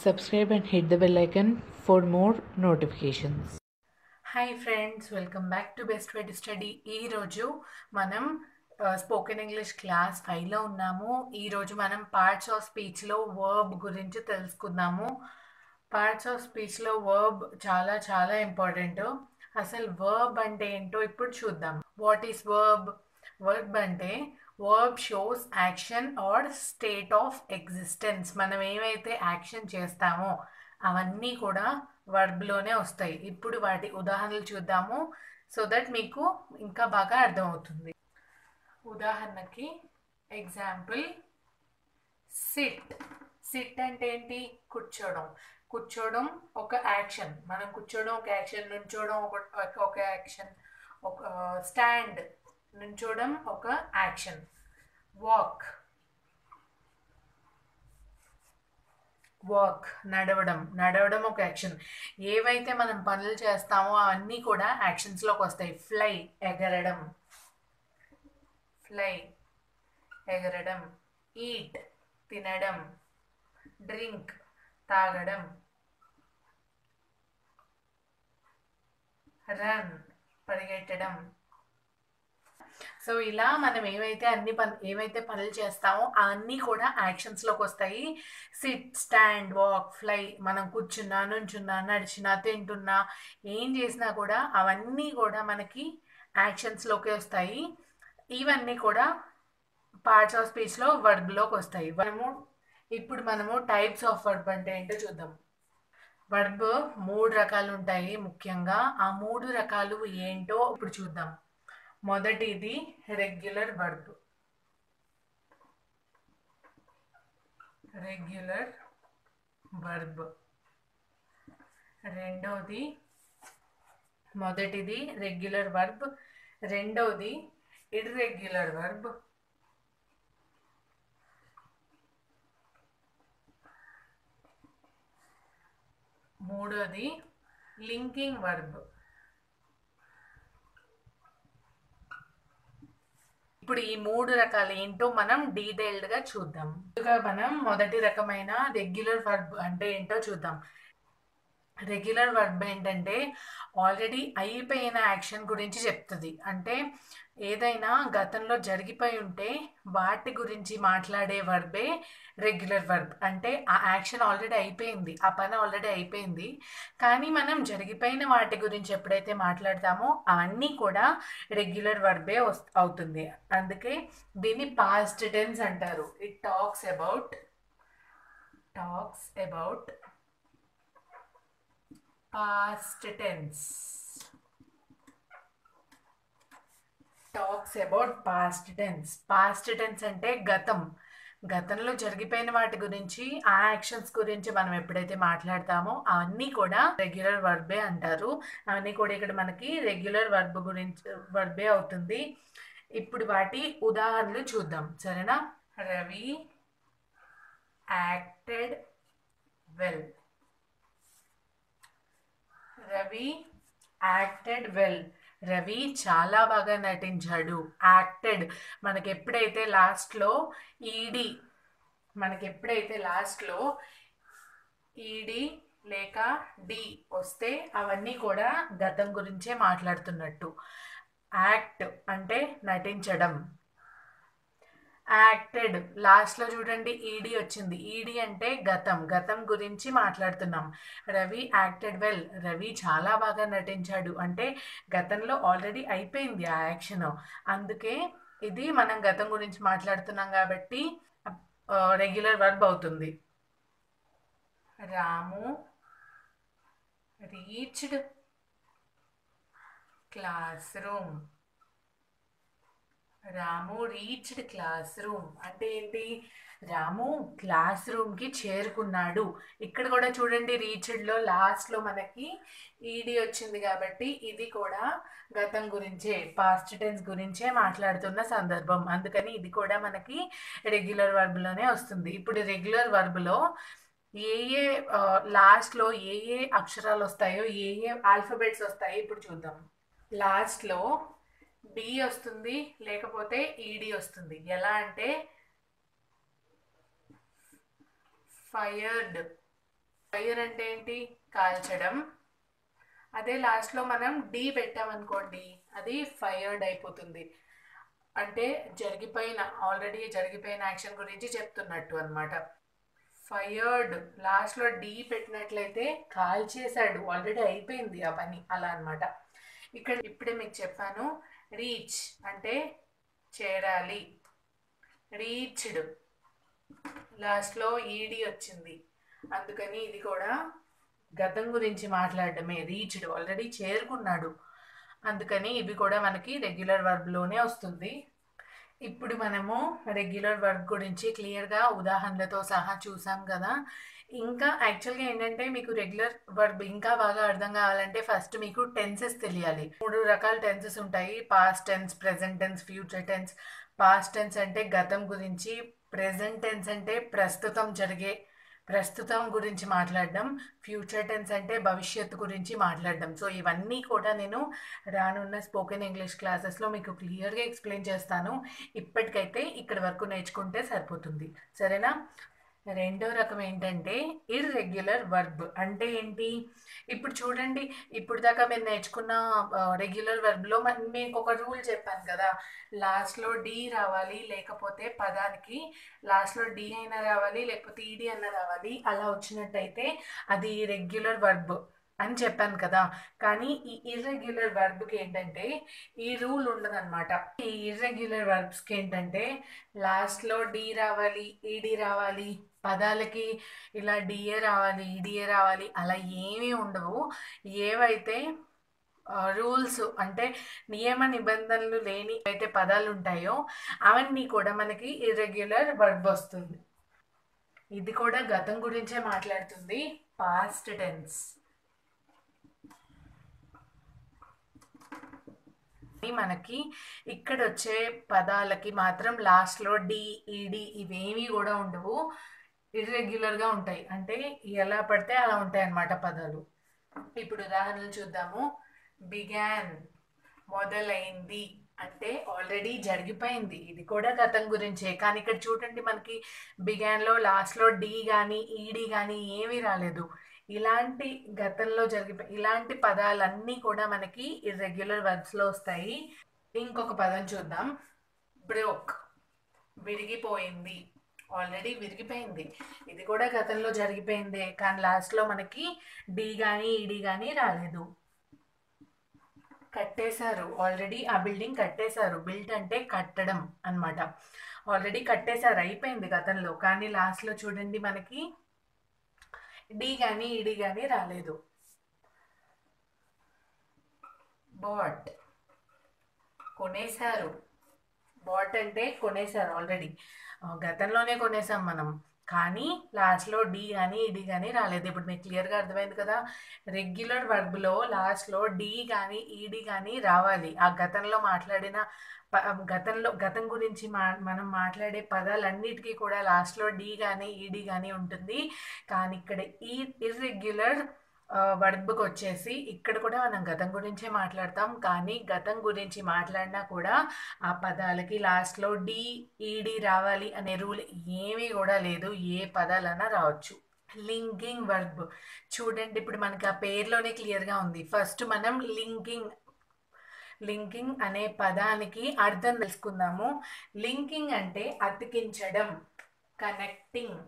subscribe and hit the bell icon for more notifications. Hi friends welcome back to best way to study ఈరోజు మనం spoken English class ఫైవ్లో ఉన్నాము ఈరోజు మనం parts of స్పీచ్లో verb గురించి తెలుసుకుందాము పార్ట్స్ ఆఫ్ స్పీచ్లో వర్బ్ చాలా చాలా ఇంపార్టెంట్ అసలు వర్బ్ అంటే ఏంటో ఇప్పుడు చూద్దాం వాట్ ఈస్ వర్బ్ వర్బ్ అంటే verb shows action or state of existence మనం ఏమైతే యాక్షన్ చేస్తామో అవన్నీ కూడా వర్బ్లోనే వస్తాయి ఇప్పుడు వాటి ఉదాహరణలు చూద్దాము సో దట్ మీకు ఇంకా బాగా అర్థమవుతుంది ఉదాహరణకి ఎగ్జాంపుల్ సిట్ సిట్ అంటే ఏంటి కూర్చోవడం కూర్చోవడం ఒక యాక్షన్ మనం కూర్చోవడం ఒక యాక్షన్ నుంచోవడం ఒక ఒక యాక్షన్ ఒక స్టాండ్ నుంచోవడం ఒక యాక్షన్ వాక్ వాక్ నడవడం నడవడం ఒక యాక్షన్ ఏవైతే మనం పనులు చేస్తామో అవన్నీ కూడా యాక్షన్స్లోకి వస్తాయి ఫ్లై ఎగరడం ఫ్లై ఎగరడం ఈట్ తినడం డ్రింక్ తాగడం రన్ పరిగెట్టడం సో ఇలా మనం ఏవైతే అన్ని పని ఏవైతే పనులు చేస్తామో అవన్నీ కూడా యాక్షన్స్లోకి వస్తాయి సిట్ స్టాండ్ వాక్ ఫ్లై మనం కూర్చున్నా నుంచున్నా నడిచినా తింటున్నా ఏం చేసినా కూడా అవన్నీ కూడా మనకి యాక్షన్స్లోకి వస్తాయి ఇవన్నీ కూడా పార్ట్స్ ఆఫ్ స్పీచ్లో వర్బ్లోకి వస్తాయి మనము ఇప్పుడు మనము టైప్స్ ఆఫ్ వర్బ్ అంటే ఏంటో చూద్దాం వర్బ్ మూడు రకాలు ఉంటాయి ముఖ్యంగా ఆ మూడు రకాలు ఏంటో ఇప్పుడు చూద్దాం మొదటిది రెగ్యులర్ వర్బ్ రెగ్యులర్ వర్బ్ రెండవది మొదటిది రెగ్యులర్ వర్బ్ రెండవది ఇర్రెగ్యులర్ వర్బ్ మూడోది లింకింగ్ వర్బ్ ఇప్పుడు ఈ మూడు రకాలు ఏంటో మనం డీటెయిల్డ్గా చూద్దాం ముందుగా మనం మొదటి రకమైన రెగ్యులర్ వర్బ్ అంటే ఏంటో చూద్దాం రెగ్యులర్ వర్బ్ ఏంటంటే ఆల్రెడీ అయిపోయిన యాక్షన్ గురించి చెప్తుంది అంటే ఏదైనా గతంలో జరిగిపోయి ఉంటే వాటి గురించి మాట్లాడే వర్బే రెగ్యులర్ వర్బ్ అంటే ఆ యాక్షన్ ఆల్రెడీ అయిపోయింది ఆ పని ఆల్రెడీ అయిపోయింది కానీ మనం జరిగిపోయిన వాటి గురించి ఎప్పుడైతే మాట్లాడతామో అవన్నీ కూడా రెగ్యులర్ వర్బే అవుతుంది అందుకే దీన్ని పాస్ట్ టెన్స్ అంటారు it talks about talks about past tense talks about past tense past tense అంటే గతం గతంలో జరిగిపోయిన వాటి గురించి ఆ యాక్షన్స్ గురించి మనం ఎప్పుడైతే మాట్లాడతామో అవన్నీ కూడా రెగ్యులర్ వర్బే అంటారు అవన్నీ కూడా ఇక్కడ మనకి రెగ్యులర్ వర్బ్ గురించి వర్బే అవుతుంది ఇప్పుడు వాటి ఉదాహరణలు చూద్దాం సరేనా Ravi acted well Ravi acted well Ravi చాలా బాగా నటించాడు యాక్టెడ్ మనకి ఎప్పుడైతే లాస్ట్లో ఈడి మనకి ఎప్పుడైతే లాస్ట్లో ఈడి లేక డి వస్తే అవన్నీ కూడా గతం గురించే మాట్లాడుతున్నట్టు యాక్ట్ అంటే నటించడం యాక్టెడ్ లాస్ట్లో చూడండి ఈడీ వచ్చింది ఈడీ అంటే గతం గతం గురించి మాట్లాడుతున్నాం రవి యాక్టెడ్ వెల్ రవి చాలా బాగా నటించాడు అంటే గతంలో ఆల్రెడీ అయిపోయింది ఆ యాక్షన్ అందుకే ఇది మనం గతం గురించి మాట్లాడుతున్నాం కాబట్టి రెగ్యులర్ వర్బ్ అవుతుంది Ramu reached class room Ramu reached class room అంటే ఏంటి రాము క్లాస్ రూమ్కి చేరుకున్నాడు ఇక్కడ కూడా చూడండి రీచ్డ్లో లాస్ట్లో మనకి ఈడీ వచ్చింది కాబట్టి ఇది కూడా గతం గురించే పాస్ట్ టెన్స్ గురించే మాట్లాడుతున్న సందర్భం అందుకని ఇది కూడా మనకి రెగ్యులర్ వర్బ్లోనే వస్తుంది ఇప్పుడు రెగ్యులర్ వర్బ్లో ఏ ఏ లాస్ట్లో ఏ ఏ అక్షరాలు వస్తాయో ఏ ఏ ఆల్ఫబెట్స్ వస్తాయో ఇప్పుడు చూద్దాం లాస్ట్లో డి వస్తుంది లేకపోతే ఈడి వస్తుంది ఎలా అంటే ఫైర్డ్ ఫైర్ అంటే ఏంటి కాల్చడం అదే లాస్ట్లో మనం డి పెట్టామనుకోండి అది ఫైర్డ్ అయిపోతుంది అంటే జరిగిపోయిన ఆల్రెడీ జరిగిపోయిన యాక్షన్ గురించి చెప్తున్నట్టు అనమాట ఫైర్డ్ లాస్ట్లో డి పెట్టినట్లయితే కాల్ చేశాడు ఆల్రెడీ అయిపోయింది ఆ పని అలా అనమాట ఇక్కడ ఇప్పుడే మీకు చెప్పాను రీచ్ అంటే చేరాలి రీచ్డ్ లాస్ట్లో ఈడి వచ్చింది అందుకని ఇది కూడా గతం గురించి మాట్లాడడమే రీచ్డ్ ఆల్రెడీ చేరుకున్నాడు అందుకని ఇవి కూడా మనకి రెగ్యులర్ వర్బ్లోనే వస్తుంది ఇప్పుడు మనము రెగ్యులర్ వర్బ్ గురించి క్లియర్గా ఉదాహరణలతో సహా చూసాం కదా ఇంకా యాక్చువల్గా ఏంటంటే మీకు రెగ్యులర్ వర్బ్ ఇంకా బాగా అర్థం కావాలంటే ఫస్ట్ మీకు టెన్సెస్ తెలియాలి మూడు రకాల టెన్సెస్ ఉంటాయి past tense present tense future tense past tense అంటే గతం గురించి ప్రెసెంట్ టెన్స్ అంటే ప్రస్తుతం జరిగే ప్రస్తుతం గురించి మాట్లాడడం ఫ్యూచర్ టెన్స్ అంటే భవిష్యత్తు గురించి మాట్లాడడం సో ఇవన్నీ కూడా నేను రానున్న స్పోకెన్ ఇంగ్లీష్ క్లాసెస్లో మీకు క్లియర్గా ఎక్స్ప్లెయిన్ చేస్తాను ఇప్పటికైతే ఇక్కడ వరకు నేర్చుకుంటే సరిపోతుంది సరేనా రెండో రకం ఏంటంటే ఇర్రెగ్యులర్ వర్బ్ అంటే ఏంటి ఇప్పుడు చూడండి ఇప్పుడు దాకా మీరు నేర్చుకున్న రెగ్యులర్ వర్బ్లో మీకు ఒక రూల్ చెప్పాను కదా లాస్ట్లో డి రావాలి లేకపోతే పదానికి లాస్ట్లో డి అయినా రావాలి లేకపోతే ఈడి అయినా రావాలి అలా వచ్చినట్టయితే అది రెగ్యులర్ వర్బ్ అని చెప్పాను కదా కానీ ఈ ఇర్రెగ్యులర్ వర్బ్కి ఏంటంటే ఈ రూల్ ఉండదన్నమాట ఈ ఇర్రెగ్యులర్ వర్బ్స్కి ఏంటంటే లాస్ట్లో డి రావాలి ఈడి రావాలి పదాలకి ఇలా డిఏ రావాలి ఈడిఏ రావాలి అలా ఏమీ ఉండవు ఏవైతే రూల్స్ అంటే నియమ నిబంధనలు లేని అయితే పదాలు ఉంటాయో అవన్నీ కూడా మనకి ఇర్రెగ్యులర్ వర్బ్ వస్తుంది ఇది కూడా గతం గురించే మాట్లాడుతుంది పాస్ట్ టెన్స్ మనకి ఇక్కడ వచ్చే పదాలకి మాత్రం లాస్ట్లో డి ఈడి ఇవేమీ కూడా ఉండవు ఇర్రెగ్యులర్గా ఉంటాయి అంటే ఎలా పడితే అలా ఉంటాయి అన్నమాట పదాలు ఇప్పుడు ఉదాహరణలు చూద్దాము బిగాన్ మొదలైంది అంటే ఆల్రెడీ జరిగిపోయింది ఇది కూడా గతం గురించే కానీ ఇక్కడ చూడండి మనకి బిగాన్లో లాస్ట్లో డి కానీ ఈడి కానీ ఏమీ రాలేదు ఇలాంటి గతంలో జరిగిపోయి ఇలాంటి పదాలన్నీ కూడా మనకి ఇర్రెగ్యులర్ వర్బ్స్లో వస్తాయి ఇంకొక పదం చూద్దాం బ్రోక్ విరిగిపోయింది ఆల్రెడీ విరిగిపోయింది ఇది కూడా గతంలో జరిగిపోయిందే కానీ లాస్ట్లో మనకి డి కానీ ఈడి కానీ రాలేదు కట్టేశారు ఆల్రెడీ ఆ బిల్డింగ్ కట్టేశారు బిల్ట్ అంటే కట్టడం అనమాట ఆల్రెడీ కట్టేశారు అయిపోయింది గతంలో కానీ లాస్ట్లో చూడండి మనకి డి కానీ ఈడి కానీ రాలేదు బాట్ కొనేశారు బాట్ అంటే కొనేశారు ఆల్రెడీ గతంలోనే కొనేసాం మనం కానీ లాస్ట్లో డి కానీ ఈడి కానీ రాలేదు ఇప్పుడు మీకు క్లియర్గా అర్థమైంది కదా రెగ్యులర్ వర్బ్లో లాస్ట్లో డి కానీ ఈడి కానీ రావాలి ఆ గతంలో మాట్లాడిన గతంలో గతం గురించి మా మనం మాట్లాడే పదాలన్నిటికీ కూడా లాస్ట్లో డి కానీ ఈడి కానీ ఉంటుంది కానీ ఇక్కడ ఈ ఇర్రెగ్యులర్ వర్బ్కి వచ్చేసి ఇక్కడ కూడా మనం గతం గురించే మాట్లాడతాం కానీ గతం గురించి మాట్లాడినా కూడా ఆ పదాలకి లాస్ట్లో డి ఈడి రావాలి అనే రూల్ ఏమీ కూడా లేదు ఏ పదాలన్నా రావచ్చు లింకింగ్ వర్బ్ చూడండి ఇప్పుడు మనకి ఆ పేర్లోనే క్లియర్గా ఉంది ఫస్ట్ మనం లింకింగ్ లింకింగ్ అనే పదానికి అర్థం తెలుసుకుందాము లింకింగ్ అంటే అతికించడం కనెక్టింగ్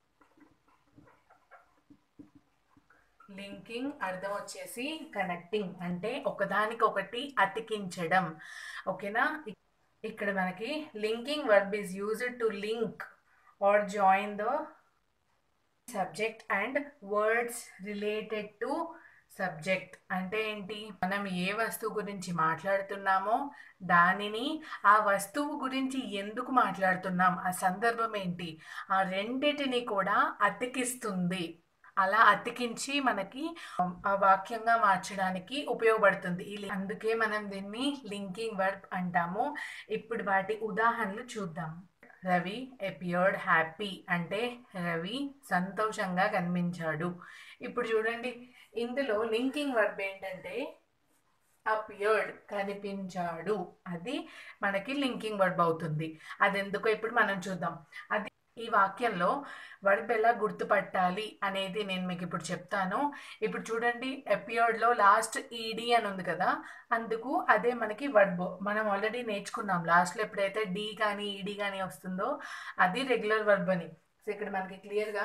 లింకింగ్ అర్థం వచ్చేసి కనెక్టింగ్ అంటే ఒకదానికొకటి అతికించడం ఓకేనా ఇక్కడ మనకి linking verb is used to link or join the subject and words related to subject అంటే ఏంటి మనం ఏ వస్తువు గురించి మాట్లాడుతున్నామో దానిని ఆ వస్తువు గురించి ఎందుకు మాట్లాడుతున్నాం ఆ సందర్భం ఏంటి ఆ రెండిటిని కూడా అతికిస్తుంది అలా అతికించి మనకి ఆ వాక్యంగా మార్చడానికి ఉపయోగపడుతుంది అందుకే మనం దీన్ని లింకింగ్ వర్బ్ అంటాము ఇప్పుడు వాటి ఉదాహరణలు చూద్దాం రవి ఎపియర్డ్ హ్యాపీ అంటే రవి సంతోషంగా కనిపించాడు ఇప్పుడు చూడండి ఇందులో లింకింగ్ వర్బ్ ఏంటంటే అపియర్డ్ కనిపించాడు అది మనకి లింకింగ్ వర్బ్ అవుతుంది అది ఎందుకో ఇప్పుడు మనం చూద్దాం అది ఈ వాక్యంలో వర్బ్ ఎలా గుర్తుపట్టాలి అనేది నేను మీకు ఇప్పుడు చెప్తాను ఇప్పుడు చూడండి ఎపియోడ్లో లాస్ట్ ఈడి అని ఉంది కదా అందుకు అదే మనకి వర్బ్ మనం ఆల్రెడీ నేర్చుకున్నాం లాస్ట్లో ఎప్పుడైతే డి కానీ ఈడి కానీ వస్తుందో అది రెగ్యులర్ వర్బ్ అని సో ఇక్కడ మనకి క్లియర్గా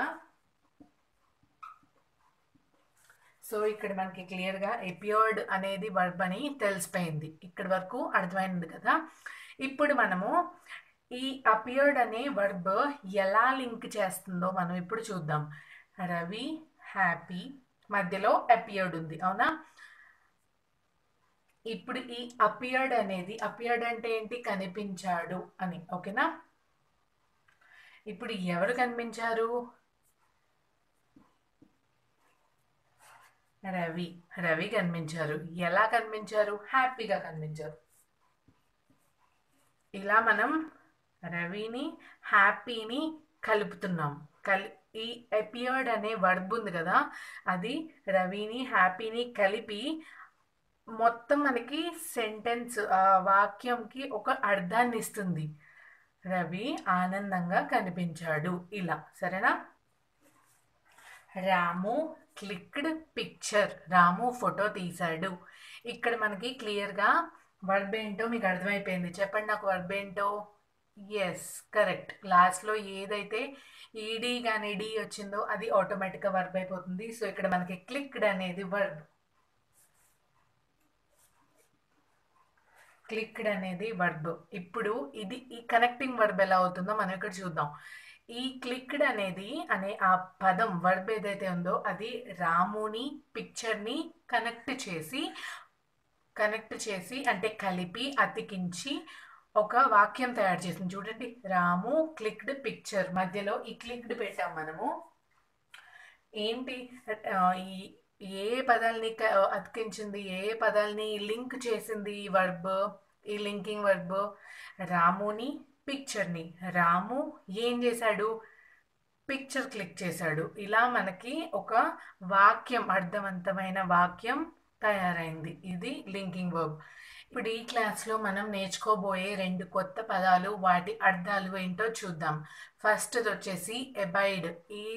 సో ఇక్కడ మనకి క్లియర్గా ఎపియోడ్ అనేది వర్బ్ అని తెలిసిపోయింది ఇక్కడి వరకు అర్థమైంది కదా ఇప్పుడు మనము ఈ అపియర్డ్ అనే వర్బ్ ఎలా లింక్ చేస్తుందో మనం ఇప్పుడు చూద్దాం రవి హ్యాపీ మధ్యలో అపియర్డ్ ఉంది అవునా ఇప్పుడు ఈ అపియర్డ్ అనేది అపియర్డ్ అంటే ఏంటి కనిపించాడు అని ఓకేనా ఇప్పుడు ఎవరు కనిపించారు రవి రవి కనిపించారు ఎలా కనిపించారు హ్యాపీగా కనిపించారు ఇలా మనం రవిని హ్యాపీని కలుపుతున్నాం కలి ఈ ఎపియర్డ్ అనే వర్బ్ ఉంది కదా అది రవిని హ్యాపీని కలిపి మొత్తం మనకి సెంటెన్స్ ఆ వాక్యంకి ఒక అర్థాన్ని ఇస్తుంది రవి ఆనందంగా కనిపించాడు ఇలా సరేనా Ramu clicked picture Ramu photo తీశాడు ఇక్కడ మనకి క్లియర్గా వర్బ్ ఏంటో మీకు అర్థమైపోయింది చెప్పండి నాకు వర్బ్ ఏంటో ఎస్ కరెక్ట్ లాస్ట్లో ఏదైతే ఈడీ కానీ డి వచ్చిందో అది ఆటోమేటిక్గా వర్బ్ అయిపోతుంది సో ఇక్కడ మనకి క్లిక్డ్ అనేది వర్బ్ క్లిక్డ్ అనేది వర్బ్ ఇప్పుడు ఇది ఈ కనెక్టింగ్ వర్బ్ ఎలా అవుతుందో మనం ఇక్కడ చూద్దాం ఈ క్లిక్డ్ అనేది అనే ఆ పదం వర్బ్ ఏదైతే ఉందో అది రాముని పిక్చర్ని కనెక్ట్ చేసి కనెక్ట్ చేసి అంటే కలిపి అతికించి ఒక వాక్యం తయారు చేసింది చూడండి రాము క్లిక్డ్ పిక్చర్ మధ్యలో ఈ క్లిక్డ్ పెట్టాం మనము ఏంటి ఆ, ఈ ఏ పదాలని క- అతికించింది ఏ పదాలని లింక్ చేసింది ఈ వర్బ్ ఈ లింకింగ్ వర్బ్ రాముని పిక్చర్ని రాము ఏం చేశాడు పిక్చర్ క్లిక్ చేశాడు ఇలా మనకి ఒక వాక్యం అర్థవంతమైన వాక్యం తయారైంది ఇది లింకింగ్ వర్బ్ ఇప్పుడు ఈ క్లాస్లో మనం నేర్చుకోబోయే రెండు కొత్త పదాలు వాటి అర్థాలు ఏంటో చూద్దాం ఫస్ట్ వచ్చేసి ఎబైడ్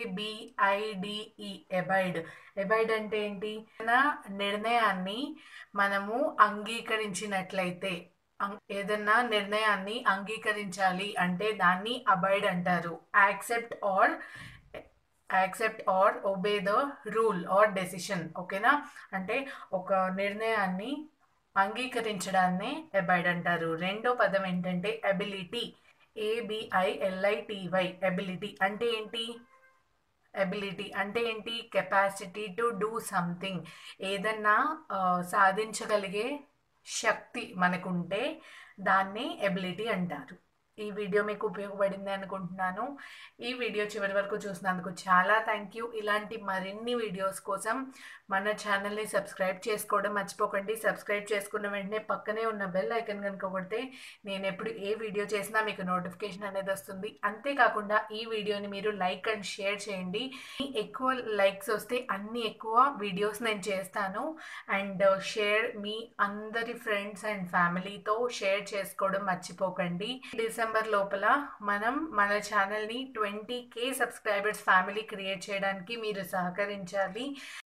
ఏబిఐడిఈ ఎబైడ్ ఎబైడ్ అంటే ఏంటి మన నిర్ణయాన్ని మనము అంగీకరించినట్లయితే అం- ఏదన్నా నిర్ణయాన్ని అంగీకరించాలి అంటే దాన్ని అబైడ్ అంటారు accept or accept or obey the rule or decision ఓకేనా అంటే ఒక నిర్ణయాన్ని అంగీకరించడాన్నే అబైడ్ అంటారు రెండో పదం ఏంటంటే అబిలిటీ ఏబిఐఎల్ఐటివై అబిలిటీ అంటే ఏంటి అబిలిటీ అంటే ఏంటి కెపాసిటీ టు డూ సంథింగ్ ఏదన్నా ఆ, సాధించగలిగే శక్తి మనకుంటే దాన్ని ఎబిలిటీ అంటారు ఈ వీడియో మీకు ఉపయోగపడింది అనుకుంటున్నాను ఈ వీడియో చివరి వరకు చూసినందుకు చాలా థ్యాంక్ యూ ఇలాంటి మరిన్ని వీడియోస్ కోసం మన ఛానల్ని సబ్స్క్రైబ్ చేసుకోవడం మర్చిపోకండి సబ్స్క్రైబ్ చేసుకున్న వెంటనే పక్కనే ఉన్న బెల్ ఐకన్ కనుక కొడితే నేను ఎప్పుడు ఏ వీడియో చేసినా మీకు నోటిఫికేషన్ అనేది వస్తుంది అంతేకాకుండా ఈ వీడియోని మీరు లైక్ అండ్ షేర్ చేయండి ఎక్కువ లైక్స్ వస్తే అన్ని ఎక్కువ వీడియోస్ నేను చేస్తాను అండ్ షేర్ మీ అందరి ఫ్రెండ్స్ అండ్ ఫ్యామిలీతో షేర్ చేసుకోవడం మర్చిపోకండి డిసెంబర్ లోపల మనం మన ఛానల్ని twenty K subscribers family create చేయడానికి మీరు సహకరించాలి